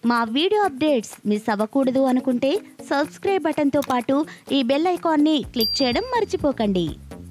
మా video updates miss అవ్వకూడదు అనుకుంటే సబ్స్క్రైబ్ బటన్తో పాటు ఈ బెల్ ఐకాన్ని క్లిక్ చేయడం మర్చిపోకండి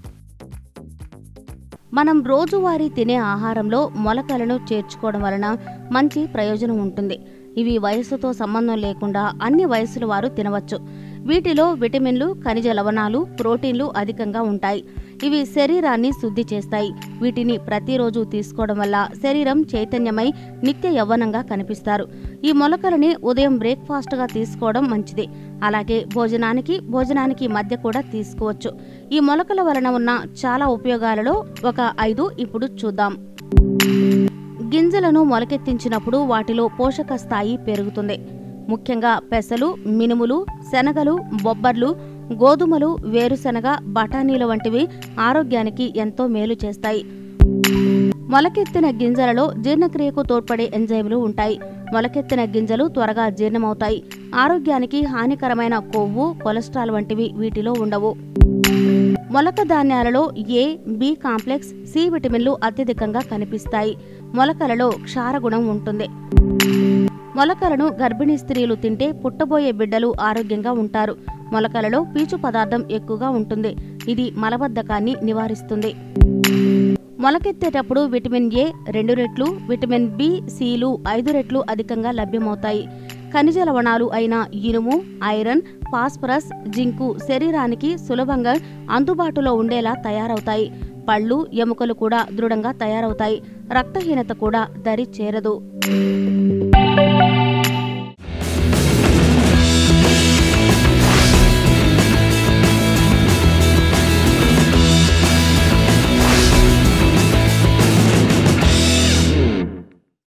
మనం రోజువారీ తినే ఆహారంలో మొలకలను చేర్చుకోవడం వలన మంచి ప్రయోజనం ఉంటుంది ఇవి వయస్సుతో సంబంధం లేకుండా అన్ని వయసుల వారు తినవచ్చు వీటిలో విటమిన్లు ఖనిజ లవణాలు ప్రోటీన్లు అధికంగా ఉంటాయి ఇవి శరీరాన్ని శుద్ధి చేస్తాయి వీటిని ప్రతిరోజు తీసుకోవడం వల్ల శరీరం చైతన్యమై నిత్య యవ్వనంగా కనిపిస్తారు ఈ మొలకలని ఉదయం బ్రేక్ఫాస్ట్గా తీసుకోవడం మంచిది అలాగే భోజనానికి భోజనానికి మధ్య కూడా తీసుకోవచ్చు ఈ మొలకల వలన ఉన్న చాలా ఉపయోగాలలో ఒక ఐదు ఇప్పుడు చూద్దాం గింజలను మొలకెత్తించినప్పుడు వాటిలో పోషక స్థాయి పెరుగుతుంది ముఖ్యంగా పెసలు మినుములు శనగలు బొబ్బర్లు గోధుమలు వేరుశనగ బఠానీలు వంటివి ఆరోగ్యానికి ఎంతో మేలు చేస్తాయి మొలకెత్తిన గింజలలో జీర్ణక్రియకు తోడ్పడే ఎంజైములు ఉంటాయి మొలకెత్తిన గింజలు త్వరగా జీర్ణమవుతాయి ఆరోగ్యానికి హానికరమైన కొవ్వు కొలెస్ట్రాల్ వంటివి వీటిలో ఉండవు మొలక ధాన్యాలలో ఏ బి కాంప్లెక్స్ సి విటమిన్లు అత్యధికంగా కనిపిస్తాయి మొలకలలో క్షారగుణం ఉంటుంది మొలకలను గర్భిణీ స్త్రీలు తింటే పుట్టబోయే బిడ్డలు ఆరోగ్యంగా ఉంటారు మొలకలలో పీచు పదార్థం ఎక్కువగా ఉంటుంది ఇది మలబద్ధకాన్ని నివారిస్తుంది మొలకెత్తేటప్పుడు విటమిన్ ఏ రెండు రెట్లు విటమిన్ బి సిలు ఐదు రెట్లు అధికంగా లభ్యమవుతాయి ఖనిజ లవణాలు అయిన ఇనుము ఐరన్ ఫాస్ఫరస్ జింకు శరీరానికి సులభంగా అందుబాటులో ఉండేలా తయారవుతాయి పళ్ళు ఎముకలు కూడా దృఢంగా తయారవుతాయి రక్తహీనత కూడా దరి చేరదు